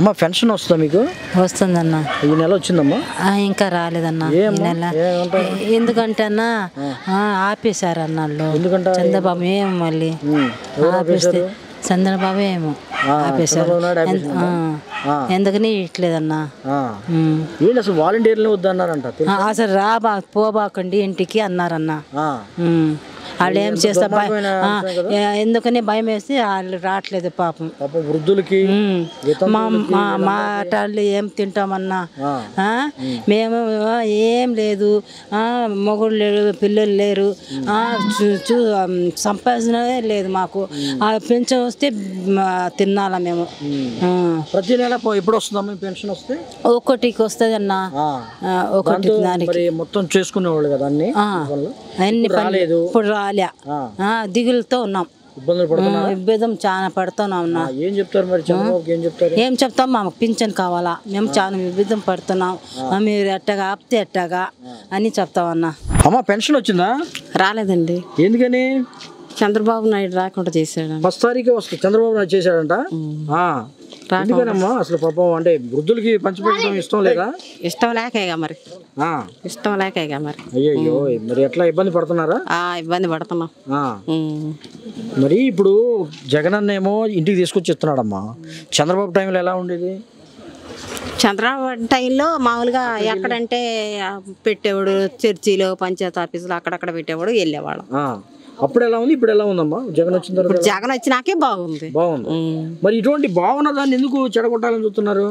అమ్మ పెన్షన్ వస్తుందా మీకు వస్తుందన్న ఈ నెల వచ్చిందమ్మా ఆ, ఇంకా రాలేదన్న ఈ ఏమ్మా? నెల ఏమంటారు? ఎందుకంటే అన్న ఆ, ఆపేశారు అన్నాళ్ళు ఎందుకంట? చంద్రబాబు ఏమో మళ్ళీ ఉమ్, ఎవరు ఆపేస్తే చంద్రబాబు ఏమో ఆ, ఆపేశారు చంద్రబాబు నాయుడు ఎందు- ఆపేసిండా? ఆ. ఎందుకని ఇట్లేదన్న ఆ. ఉమ్. ఏంటి అసలు వాలంటీర్లు వద్దన్నారంట ఆ, అసలు రాబా పోబాకండి ఇంటికి అన్నారన్న ఆ. ఉమ్. వాళ్ళు ఏం చేస్తారు భయ- దుర్మార్గమైన ఆ, అంశం కదా? ఏ- ఎందుకని భయం వేసి వాళ్ళు రావట్లేదు పాపం పాపం వృద్ధులకి ఉమ్. వితంతువులకి, మా మా మాటలు ఏం తింటామన్నా ఆ. ఆ? మేము ఆ, ఏం లేదు ఆ, మొగుడు లేరు పిల్లలు లేరు ఆ, చూ- చూ సంపాదనే లేదు మాకు ఆ పెన్షన్ వస్తే మ, తినాలా మేము ఆ. ప్రతి నెల పో- ఎప్పుడు వస్తుందమ్మా ఈ పెన్షన్ వస్తే ఒక్కొక్కటికి వస్తుంది అన్న ఆ. ఆ, ఒకటి దాంతో దానికి మరి మొత్తం చేసుకునేవాళ్ళు కదా అన్ని ఆ. పనులు. అన్ని ఇప్పుడు పనులు రాలేదు ఇప్పుడు రాలే ఆ. ఆ, దిగులుతో ఉన్నాం ఇబ్బందులు పడుతున్నా ఇబ్బంది చాలా పడుతున్నాం అన్న ఏం చెప్తారు మరి చంద్రబాబుకి ఏం చెప్తారు ఏం చెప్తాం మాకు పింఛన్ కావాలా మేము చాలా విభితం పడుతున్నాం ఆ, మీరు ఎట్టగా ఆపితే ఎట్టగా అని చెప్తామన్నా అమ్మ పెన్షన్ వచ్చిందా రాలేదండి ఎందుకని చంద్రబాబు నాయుడు రాకుండా చేశాడు ఫస్ట్ తారీఖే వస్తుంది చంద్రబాబు నాయుడు చేశాడంట ఆ. ఎందుకనమ్మా అసలు పాపం అంటే వృద్ధులకి పంచిపెట్టడం ఇష్టం లేదా ఇష్టం లేకేగా మరి ఆ. ఇష్టం లేకేగా మరి అయ్యయ్యో మరి ఎట్లా ఇబ్బంది పడుతున్నారా ఆ ఇబ్బంది పడుతున్నాం ఆ. ఉమ్. మరి ఇప్పుడు జగన్ అన్న ఏమో ఇంటికి తీసుకొచ్చి ఇస్తున్నాడమ్మా చంద్రబాబు టైంలో ఎలా ఉండేది చంద్రబాబు టైంలో మామూలుగా ఎక్కడంటే ఆ, పెట్టేవాడు చర్చిలో పంచాయతీ ఆఫీసులో అక్కడక్కడ పెట్టేవాడు వెళ్ళేవాళ్ళం ఆ. అప్పుడు ఎలా ఉంది ఇప్పుడు ఎలా ఉందమ్మా జగన్ వచ్చిన తర్వాత ఎలా- జగన్ వచ్చినాకే బాగుంది బాగుంది ఉమ్. మరి ఇటువంటి బాగున్న దాన్ని ఎందుకు చెడగొట్టాలని చూస్తున్నారు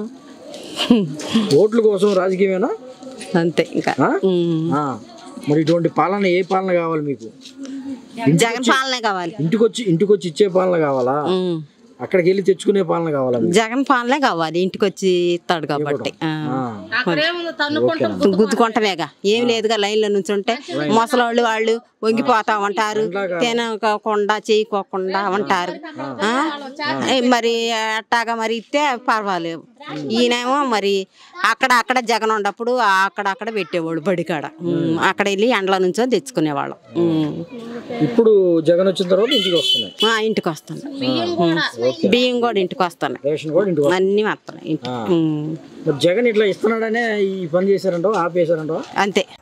ఓట్ల కోసం రాజకీయమేనా అంతే ఇంకా ఆ? ఉమ్. ఆ. మరి ఇటువంటి పాలన ఏ పాలన కావాలి మీకు జగన్ పాలనే కావాలి ఇంటికి వచ్చి ఇంటికి వచ్చి ఇచ్చే పాలన కావాలా ఉమ్. అక్కడికి వెళ్ళి తెచ్చుకునే పాలన కావాలా మీకు? జగన్ పాలనే కావాలి ఇంటికి వచ్చి ఇస్తాడు కాబట్టి ఆ. ఆ. గుద్దుకుంటమేగా ఏం లేదుగా లైన్లో నుంచి ఉంటే ముసలోళ్ళు వాళ్ళు వంగిపోతా ఉంటారు తినకుండా చేయకోకుండా ఉంటారు ఆ? ఏ మరి అట్టాగా మరి ఇస్తే పర్వాలేదు ఈయనేమో మరి అక్కడ అక్కడ జగన్ ఉన్నప్పుడు అక్కడ అక్కడ పెట్టేవాళ్ళు బడికాడ ఉమ్, అక్కడ వెళ్ళి ఎండల నుంచో తెచ్చుకునేవాళ్ళం ఉమ్. ఇప్పుడు జగన్ వచ్చిన తర్వాత ఇంటికి వస్తున్నాయి ఆ, ఇంటికి వస్తాను బియ్యం కూడా ఇంటికి వస్తాను రేషన్ కూడా ఇంటికి వస్తున్నాయి. అన్నీ వస్తున్నాయి ఇంటికి ఉమ్. మరి జగన్ ఇట్లా ఇస్తున్నాడనే ఈ పని చేశారంటో ఆపేశారంటో అంతే